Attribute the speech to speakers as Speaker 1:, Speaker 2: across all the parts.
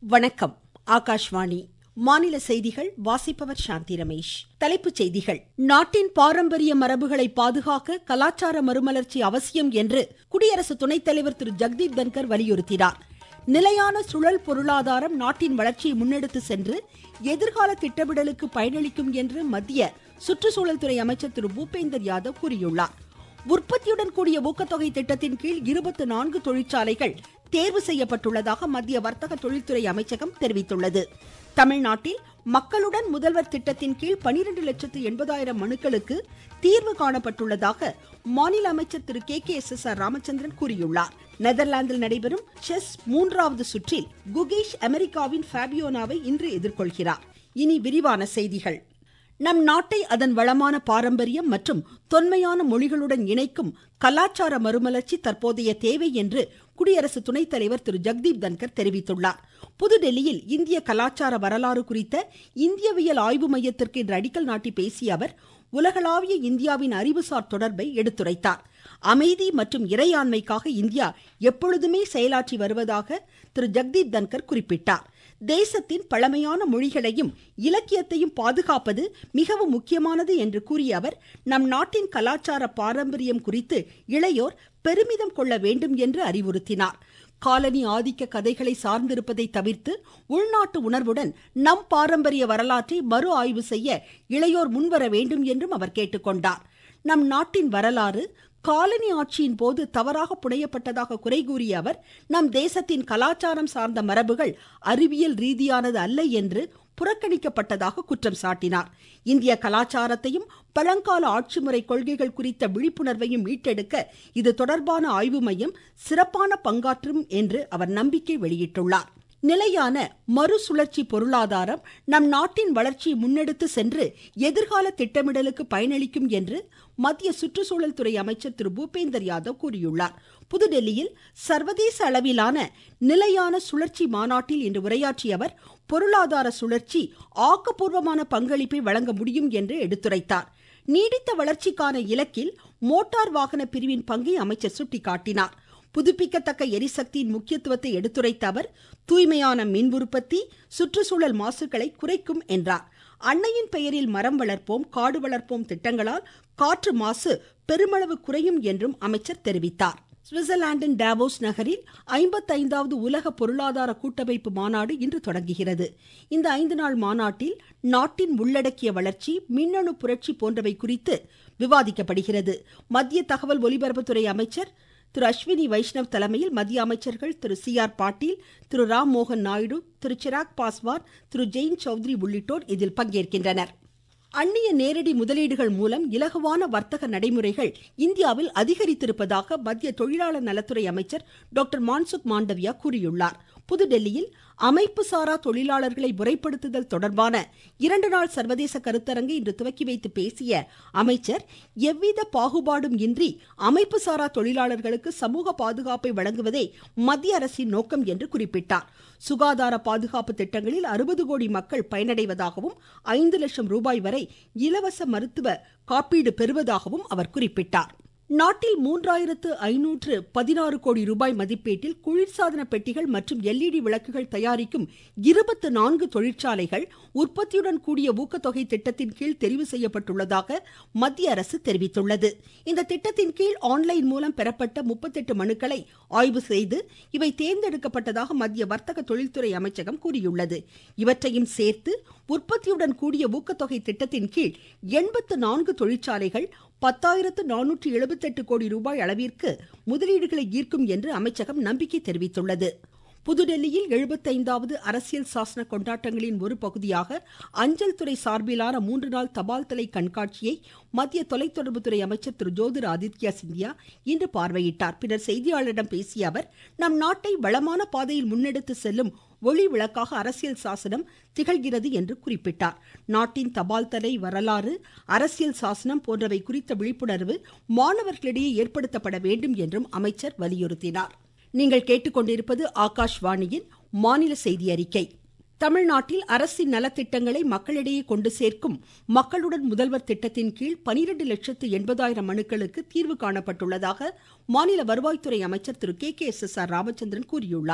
Speaker 1: வணக்கம் ஆகாஷ்வாணி மாநில செய்திகள் வாசிப்பவர் சாந்தி ரமேஷ் தலைப்புச் செய்திகள் நாட்டின் பாரம்பரிய மரபுகளை பாதுகாக்க கலாச்சார மறுமலர்ச்சி அவசியம் என்று குடியரசு துணைத் தலைவர் திரு ஜெக்தீப் தன்கர் வலியுறுத்தினார் நிலையான சுழல் பொருளாதாரம் நாட்டின் வளர்ச்சியை முன்னெடுத்து சென்று எதிர்கால திட்டமிடலுக்கு பயனளிக்கும் என்று மத்திய சுற்றுச்சூழல் துறை அமைச்சர் திரு பூபேந்தர் யாதவ் கூறியுள்ளார் உற்பத்தியுடன் கூடிய ஊக்கத்தொகை திட்டத்தின் கீழ் இருபத்தி நான்கு தொழிற்சாலைகள் தேர்வு செய்யப்பட்டுள்ளதாக மத்திய வர்த்தக தொழில்துறை அமைச்சகம் தெரிவித்துள்ளது தமிழ்நாட்டில் மக்களுடன் முதல்வர் திட்டத்தின் கீழ் பனிரெண்டு லட்சத்து எண்பதாயிரம் மனுக்களுக்கு தீர்வு காணப்பட்டுள்ளதாக மாநில அமைச்சர் Thiru K K S S R Ramachandran கூறியுள்ளார் நெதர்லாந்தில் நடைபெறும் செஸ் மூன்றாவது சுற்றில் குகேஷ் அமெரிக்காவின் ஃபேபியோனாவை இன்று எதிர்கொள்கிறார் இனி விரிவான செய்திகள் நம் நாட்டை அதன் வளமான பாரம்பரியம் மற்றும் தொன்மையான மொழிகளுடன் இணைக்கும் கலாச்சார மறுமலர்ச்சி தற்போதைய தேவை என்று குடியரசு துணைத் தலைவர் திரு ஜெக்தீப் தன்கர் தெரிவித்துள்ளார் புதுடெல்லியில் இந்திய கலாச்சார வரலாறு குறித்த இந்தியவியல் ஆய்வு மையத்திற்கு இன்று அடிக்கல் நாட்டி பேசிய அவர் உலகளாவிய இந்தியாவின் அறிவுசார் தொடர்பை எடுத்துரைத்தார் அமைதி மற்றும் இறையாண்மைக்காக இந்தியா எப்பொழுதுமே செயலாற்றி வருவதாக திரு ஜெக்தீப் தன்கர் குறிப்பிட்டார் தேசத்தின் பழமையான மொழிகளையும் இலக்கியத்தையும் பாதுகாப்பது மிகவும் முக்கியமானது என்று கூறிய அவர் நம் நாட்டின் கலாச்சார பாரம்பரியம் குறித்து இளையோர் பெருமிதம் கொள்ள வேண்டும் என்று அறிவுறுத்தினார் காலனி ஆதிக்க கதைகளை சார்ந்திருப்பதை தவிர்த்து உள்நாட்டு உணர்வுடன் நம் பாரம்பரிய வரலாற்றை மறு ஆய்வு செய்ய இளையோர் முன்வர வேண்டும் என்றும் அவர் கேட்டுக்கொண்டார் நம் நாட்டின் வரலாறு காலனி ஆட்சியின் போது தவறாக புனையப்பட்டதாக குறை கூறிய அவர் நம் தேசத்தின் கலாச்சாரம் சார்ந்த மரபுகள் அறிவியல் ரீதியானது அல்ல என்று புறக்கணிக்கப்பட்டதாக குற்றம் சாட்டினார் இந்திய கலாச்சாரத்தையும் பழங்கால ஆட்சிமுறை கொள்கைகள் குறித்த விழிப்புணர்வையும் மீட்டெடுக்க இது தொடர்பான ஆய்வு மையம் சிறப்பான பங்காற்றும் என்று அவர் நம்பிக்கை வெளியிட்டுள்ளார் நிலையான மறுசுழற்சி பொருளாதாரம் நம் நாட்டின் வளர்ச்சியை முன்னெடுத்து சென்று எதிர்கால திட்டமிடலுக்கு பயனளிக்கும் என்று மத்திய சுற்றுச்சூழல் துறை அமைச்சர் திரு பூபேந்தர் யாதவ் கூறியுள்ளார் புதுடெல்லியில் சர்வதேச அளவிலான நிலையான சுழற்சி மாநாட்டில் இன்று உரையாற்றிய அவர் பொருளாதார சுழற்சி ஆக்கப்பூர்வமான பங்களிப்பை வழங்க முடியும் என்று எடுத்துரைத்தார் நீடித்த வளர்ச்சிக்கான இலக்கில் மோட்டார் வாகன பிரிவின் பங்கை அமைச்சர் சுட்டிக்காட்டினார் புதுப்பிக்கத்தக்க எரிசக்தியின் முக்கியத்துவத்தை எடுத்துரைத்த அவர் தூய்மையான மின் உற்பத்தி சுற்றுச்சூழல் மாசுகளை குறைக்கும் என்றார் அன்னையின் பெயரில் மரம் வளர்ப்போம் காடு வளர்ப்போம் திட்டங்களால் காற்று மாசு பெருமளவு குறையும் என்றும் அமைச்சர் தெரிவித்தார் சுவிட்சர்லாந்தின் டாவோஸ் நகரில் ஐம்பத்தைந்தாவது உலக பொருளாதார கூட்டமைப்பு மாநாடு இன்று தொடங்குகிறது இந்த ஐந்து நாள் மாநாட்டில் நாட்டின் உள்ளடக்கிய வளர்ச்சி மின்னணு புரட்சி போன்றவை குறித்து விவாதிக்கப்படுகிறது மத்திய தகவல் ஒலிபரப்புத்துறை அமைச்சர் திரு அஸ்வினி வைஷ்ணவ் தலைமையில் மத்திய அமைச்சர்கள் திரு சி ஆர் பாட்டீல் திரு ராம் மோகன் நாயுடு திரு சிராக் பாஸ்வான் திரு ஜெயின் சௌத்ரி உள்ளிட்டோர் இதில் பங்கேற்கின்றனர் அந்நிய நேரடி முதலீடுகள் மூலம் இலகுவான வர்த்தக நடைமுறைகள் இந்தியாவில் அதிகரித்திருப்பதாக மத்திய தொழிலாளர் நலத்துறை அமைச்சர் டாக்டர் மான்சுக் மாண்டவியா கூறியுள்ளார் புதுடெல்லியில் அமைப்பு சாரா தொழிலாளர்களை முறைப்படுத்துதல் தொடர்பான இரண்டு நாள் சர்வதேச கருத்தரங்கை இன்று துவக்கி வைத்து பேசிய அமைச்சர் எவ்வித பாகுபாடும் இன்றி அமைப்பு சாரா தொழிலாளர்களுக்கு சமூக பாதுகாப்பை வழங்குவதே மத்திய அரசின் நோக்கம் என்று குறிப்பிட்டார் சுகாதார பாதுகாப்பு திட்டங்களில் அறுபது கோடி மக்கள் பயனடைவதாகவும் ஐந்து லட்சம் ரூபாய் வரை இலவச மருத்துவ காப்பீடு பெறுவதாகவும் அவர் குறிப்பிட்டார் நாட்டில் மூன்றாயிரத்து ஐநூற்று பதினாறு கோடி ரூபாய் மதிப்பீட்டில் குளிர்சாதன பெட்டிகள் மற்றும் எல்இடி விளக்குகள் தயாரிக்கும் இருபத்து நான்கு தொழிற்சாலைகள் உற்பத்தியுடன் கூடிய ஊக்கத்தொகை திட்டத்தின் கீழ் தெரிவு செய்யப்பட்டுள்ளதாக மத்திய அரசு தெரிவித்துள்ளது இந்த திட்டத்தின் கீழ் ஆன்லைன் மூலம் பெறப்பட்ட முப்பத்தெட்டு மனுக்களை ஆய்வு செய்து இவை தேர்ந்தெடுக்கப்பட்டதாக மத்திய வர்த்தக தொழில்துறை அமைச்சகம் கூறியுள்ளது இவற்றையும் சேர்த்து உற்பத்தியுடன் கூடிய ஊக்கத்தொகை திட்டத்தின் கீழ் எண்பத்து நான்கு தொழிற்சாலைகள் பத்தாயிரத்து நானூற்று எழுபத்தெட்டு கோடி ரூபாய் அளவிற்கு முதலீடுகளை ஈர்க்கும் என்று அமைச்சகம் நம்பிக்கை தெரிவித்துள்ளது புதுடெல்லியில் எழுபத்தைந்தாவது அரசியல் சாசன கொண்டாட்டங்களின் ஒரு பகுதியாக அஞ்சல் துறை சார்பிலான மூன்று நாள் தபால் தலை கண்காட்சியை மத்திய தொலைத்தொடர்புத்துறை அமைச்சர் திரு ஜோதிர் ஆதித்யா சிந்தியா இன்று பார்வையிட்டார் பின்னர் செய்தியாளரிடம் பேசிய அவர் நம் நாட்டை வளமான பாதையில் முன்னெடுத்து செல்லும் ஒளி விளக்காக அரசியல் சாசனம் திகழ்கிறது என்று குறிப்பிட்டார் நாட்டின் தபால் தலை வரலாறு அரசியல் சாசனம் போன்றவை குறித்த விழிப்புணர்வு மாணவர்களிடையே ஏற்படுத்தப்பட வேண்டும் என்றும் அமைச்சர் வலியுறுத்தினார் நீங்கள் கேட்டுக்கொண்டிருப்பது ஆகாஷ்வாணியின் மாநில செய்தி அறிக்கை தமிழ்நாட்டில் அரசின் நலத்திட்டங்களை மக்களிடையே கொண்டு சேர்க்கும் மக்களுடன் முதல்வர் திட்டத்தின் கீழ் பனிரெண்டு லட்சத்து எண்பதாயிரம் மனுக்களுக்கு தீர்வு காணப்பட்டுள்ளதாக மாநில வருவாய்த்துறை அமைச்சர் Thiru K K S S R Ramachandran கூறியுள்ளார்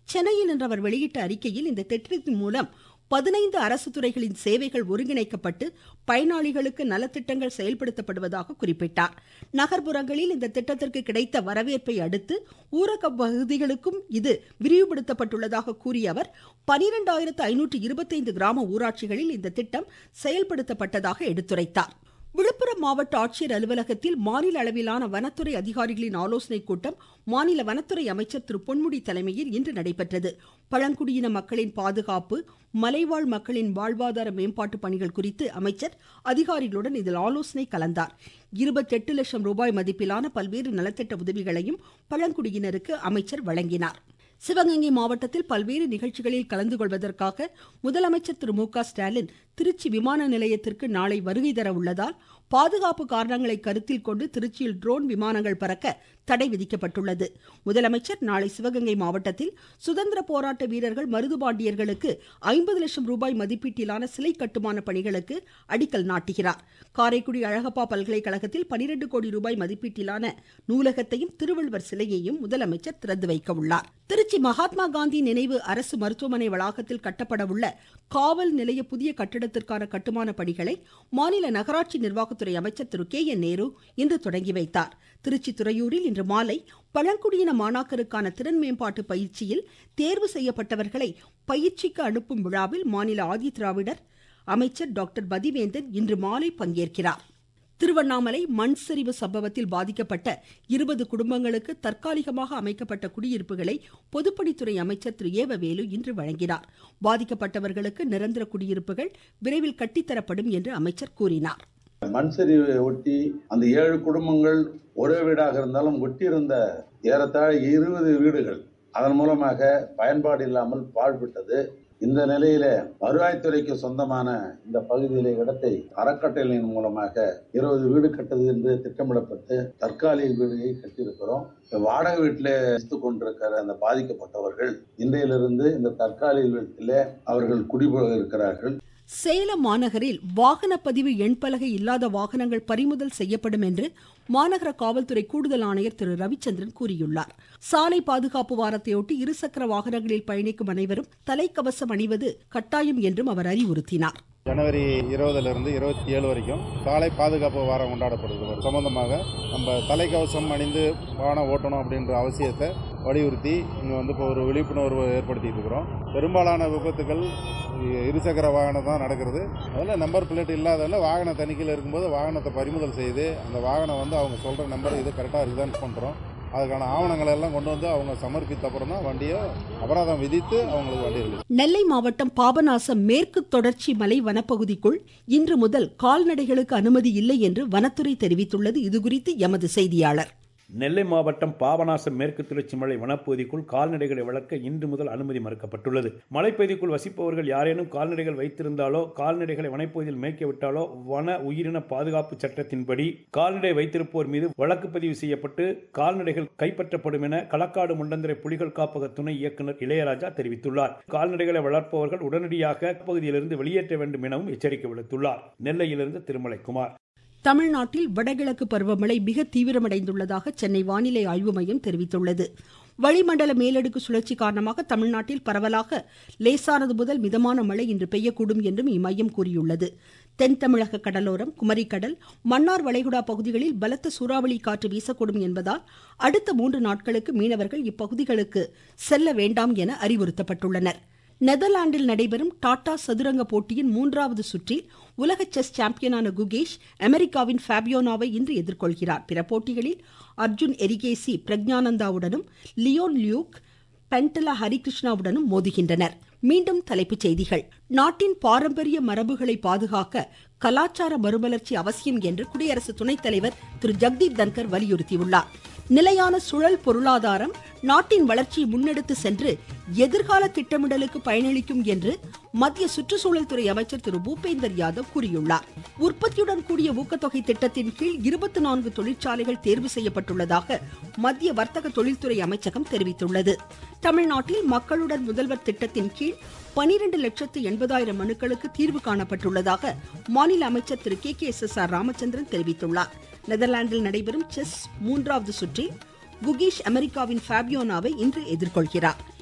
Speaker 1: சென்னையில் இன்று அவர் வெளியிட்ட அறிக்கையில் இந்த திட்டத்தின் மூலம் பதினைந்து அரசு துறைகளின் சேவைகள் ஒருங்கிணைக்கப்பட்டு பயனாளிகளுக்கு நலத்திட்டங்கள் செயல்படுத்தப்படுவதாக குறிப்பிட்டார் நகர்ப்புறங்களில் இந்த திட்டத்திற்கு கிடைத்த வரவேற்பை அடுத்து ஊரக பகுதிகளுக்கும் இது விரிவுபடுத்தப்பட்டுள்ளதாக கூறிய அவர் பனிரெண்டாயிரத்து ஐநூற்று இருபத்தைந்து கிராம ஊராட்சிகளில் இந்த திட்டம் செயல்படுத்தப்பட்டதாக எடுத்துரைத்தார் விழுப்புரம் மாவட்ட ஆட்சியர் அலுவலகத்தில் மாநில அளவிலான வனத்துறை அதிகாரிகளின் ஆலோசனைக் கூட்டம் மாநில வனத்துறை அமைச்சர் திரு பொன்முடி தலைமையில் இன்று நடைபெற்றது பழங்குடியின மக்களின் பாதுகாப்பு மலைவாழ் மக்களின் வாழ்வாதார மேம்பாட்டு பணிகள் குறித்து அமைச்சர் அதிகாரிகளுடன் இதில் ஆலோசனை கலந்தார் இருபத்தெட்டு லட்சம் ரூபாய் மதிப்பிலான பல்வேறு நலத்திட்ட உதவிகளையும் பழங்குடியினருக்கு அமைச்சர் வழங்கினார் சிவகங்கை மாவட்டத்தில் பல்வேறு நிகழ்ச்சிகளில் கலந்து கொள்வதற்காக முதலமைச்சர் திரு மு க ஸ்டாலின் திருச்சி விமான நிலையத்திற்கு நாளை வருகை தர உள்ளதால் பாதுகாப்பு காரணங்களை கருத்தில் கொண்டு திருச்சியில் ட்ரோன் விமானங்கள் பறக்க தடை விதிக்கப்பட்டுள்ளது முதலமைச்சர் நாளை சிவகங்கை மாவட்டத்தில் சுதந்திர போராட்ட வீரர்கள் மருதுபாண்டியர்களுக்கு ஐம்பது லட்சம் ரூபாய் மதிப்பீட்டிலான சிலை கட்டுமான பணிகளுக்கு அடிக்கல் நாட்டுகிறார் காரைக்குடி அழகப்பா பல்கலைக்கழகத்தில் பனிரெண்டு கோடி ரூபாய் மதிப்பீட்டிலான நூலகத்தையும் திருவள்ளுவர் சிலையையும் முதலமைச்சர் திறந்து வைக்க உள்ளார் திருச்சி மகாத்மா காந்தி நினைவு அரசு மருத்துவமனை வளாகத்தில் கட்டப்பட உள்ள காவல் நிலைய புதிய கட்டிடத்திற்கான கட்டுமான பணிகளை மாநில நகராட்சி நிர்வாகத்துறை அமைச்சர் திரு கே என் நேரு இன்று தொடங்கி வைத்தார் திருச்சி துறையூரில் இன்று மாலை பழங்குடியின மாணாக்கருக்கான திறன் மேம்பாட்டு பயிற்சியில் தேர்வு செய்யப்பட்டவர்களை பயிற்சிக்கு அனுப்பும் விழாவில் மாநில ஆதி திராவிடர் அமைச்சர் டாக்டர் பதிவேந்தன் இன்று மாலை பங்கேற்கிறார் திருவண்ணாமலை மண் சரிவு சம்பவத்தில் பாதிக்கப்பட்ட இருபது குடும்பங்களுக்கு தற்காலிகமாக அமைக்கப்பட்ட குடியிருப்புகளை பொதுப்பணித்துறை அமைச்சர் திரு ஏவவேலு இன்று வழங்கினார் பாதிக்கப்பட்டவர்களுக்கு நிரந்தர குடியிருப்புகள் விரைவில் கட்டித்தரப்படும் என்று அமைச்சர் கூறினார்
Speaker 2: மண் சரிவை ஒட்டி அந்த ஏழு குடும்பங்கள் ஒரே வீடாக இருந்தாலும் ஒட்டியிருந்த ஏறத்தாழ இருபது வீடுகள் அதன் மூலமாக பயன்பாடு இல்லாமல் பாழ்பட்டது இந்த நிலையில வருவாய்த்துறைக்கு சொந்தமான இந்த பகுதியில இடத்தை அறக்கட்டளையின் மூலமாக இருபது வீடு கட்டுது என்று திட்டமிடப்பட்டு தற்காலிக வீடுகளை கட்டியிருக்கிறோம் வாடகை வீட்டிலே வசித்துக் கொண்டிருக்கிற அந்த பாதிக்கப்பட்டவர்கள் இன்றையிலிருந்து இந்த தற்காலிக வீட்டிலே அவர்கள் குடிபுக இருக்கிறார்கள்
Speaker 1: சேலம் மாநகரில் வாகன பதிவு எண்பலகை இல்லாத வாகனங்கள் பறிமுதல் செய்யப்படும் என்று மாநகர காவல்துறை கூடுதல் ஆணையர் திரு ரவிச்சந்திரன் கூறியுள்ளார் சாலை பாதுகாப்பு வாரத்தையொட்டி இருசக்கர வாகனங்களில் பயணிக்கும் அனைவரும் தலைக்கவசம் அணிவது கட்டாயம் என்றும் அவர் அறிவுறுத்தினார்
Speaker 3: ஜனவரி இருபதுல இருந்து இருபத்தி ஏழு வரைக்கும் சாலை பாதுகாப்பு வாரம் கொண்டாடப்படுது அது சம்பந்தமாக நம்ம தலைக்கவசம் அணிந்து வாகனம் ஓட்டணும் அப்படின்ற அவசியத்தை வலியுறுத்தி இங்கே வந்து இப்போ ஒரு விழிப்புணர்வு ஏற்படுத்திட்டு இருக்கிறோம் பெரும்பாலான விபத்துகள் இருசக்கர வாகனம் தான் நடக்கிறது அதில் நம்பர் பிளேட் இல்லாததில் வாகன தணிக்கையில் இருக்கும்போது வாகனத்தை பறிமுதல் செய்து அந்த வாகனம் வந்து அவங்க சொல்கிற நம்பர் இது கரெக்டாக இருக்குதான்னு பண்ணுறோம் அதுக்கான ஆவணங்களை எல்லாம் கொண்டு வந்து அவங்க சமர்ப்பித்த அப்புறம் தான் வண்டியை அபராதம் விதித்து அவங்களுக்கு வண்டி ரிலீஸ்
Speaker 1: நெல்லை மாவட்டம் பாபநாசம் மேற்கு தொடர்ச்சி மலை வனப்பகுதிக்குள் இன்று முதல் கால்நடைகளுக்கு அனுமதி இல்லை என்று வனத்துறை தெரிவித்துள்ளது இதுகுறித்து எமது செய்தியாளர்
Speaker 4: நெல்லை மாவட்டம் பாபநாசம் மேற்கு தொடர்ச்சி மலை வனப்பகுதிக்குள் கால்நடைகளை வளர்க்க இன்று முதல் அனுமதி மறுக்கப்பட்டுள்ளது மலைப்பகுதிக்குள் வசிப்பவர்கள் யாரேனும் கால்நடைகள் வைத்திருந்தாலோ கால்நடைகளை வனப்பகுதியில் மேய்க்க விட்டாலோ வன உயிரின பாதுகாப்பு சட்டத்தின்படி கால்நடை வைத்திருப்போர் மீது வழக்கு பதிவு செய்யப்பட்டு கால்நடைகள் கைப்பற்றப்படும் என களக்காடு முண்டந்திரை புலிகள் காப்பக துணை இயக்குநர் இளையராஜா தெரிவித்துள்ளார் கால்நடைகளை வளர்ப்பவர்கள் உடனடியாக பகுதியிலிருந்து வெளியேற்ற வேண்டும் எனவும் எச்சரிக்கை விடுத்துள்ளார் நெல்லையிலிருந்து திருமலைக்குமார்
Speaker 1: தமிழ்நாட்டில் வடகிழக்கு பருவமழை மிக தீவிரமடைந்துள்ளதாக சென்னை வானிலை ஆய்வு மையம் தெரிவித்துள்ளது வளிமண்டல மேலடுக்கு சுழற்சி காரணமாக தமிழ்நாட்டில் பரவலாக லேசானது முதல் மிதமான மழை இன்று பெய்யக்கூடும் என்றும் இம்மையம் கூறியுள்ளது தென் தமிழக கடலோரம் குமரிக்கடல் மன்னார் வளைகுடா பகுதிகளில் பலத்த சூறாவளி காற்று வீசக்கூடும் என்பதால் அடுத்த மூன்று நாட்களுக்கு மீனவர்கள் இப்பகுதிகளுக்கு செல்ல வேண்டாம் என அறிவுறுத்தப்பட்டுள்ளனர் நெதர்லாந்தில் நடைபெறும் டாடா சதுரங்க போட்டியின் மூன்றாவது சுற்றில் உலக செஸ் சாம்பியனான குகேஷ் அமெரிக்காவின் ஃபேபியோனாவை இன்று எதிர்கொள்கிறார் பிற போட்டிகளில் அர்ஜுன் எரிகேசி பிரக்ஞானந்தாவுடனும் லியோன் லியூக் பென்டலா ஹரிகிருஷ்ணாவுடனும் மோதுகின்றனர் மீண்டும் தலைப்புச் செய்திகள் நாட்டின் பாரம்பரிய மரபுகளை பாதுகாக்க கலாச்சார மறுமலர்ச்சி அவசியம் என்று குடியரசு துணைத் தலைவர் திரு ஜெக்தீப் தன்கர் வலியுறுத்தியுள்ளார் நிலையான சுழல் பொருளாதாரம் நாட்டின் வளர்ச்சியை முன்னெடுத்து சென்று எதிர்கால திட்டமிடலுக்கு பயனளிக்கும் என்று மத்திய சுற்றுச்சூழல் துறை அமைச்சர் திரு பூபேந்தர் யாதவ் கூறியுள்ளார் உற்பத்தியுடன் கூடிய ஊக்கத்தொகை திட்டத்தின் கீழ் இருபத்தி நான்கு தொழிற்சாலைகள் தேர்வு செய்யப்பட்டுள்ளதாக மத்திய வர்த்தக தொழில்துறை அமைச்சகம் தெரிவித்துள்ளது தமிழ்நாட்டில் மக்களுடன் முதல்வர் திட்டத்தின் கீழ் பனிரெண்டு லட்சத்து எண்பதாயிரம் மனுக்களுக்கு தீர்வு காணப்பட்டுள்ளதாக மாநில அமைச்சர் Thiru K K S S R Ramachandran தெரிவித்துள்ளார் நெதர்லாந்தில் நடைபெறும் செஸ் மூன்றாவது சுற்றில் குகீஷ் அமெரிக்காவின் ஃபேபியோனாவை இன்று எதிர்கொள்கிறார்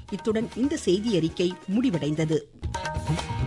Speaker 1: இத்துடன் இந்த செய்தி அறிக்கை முடிவடைந்தது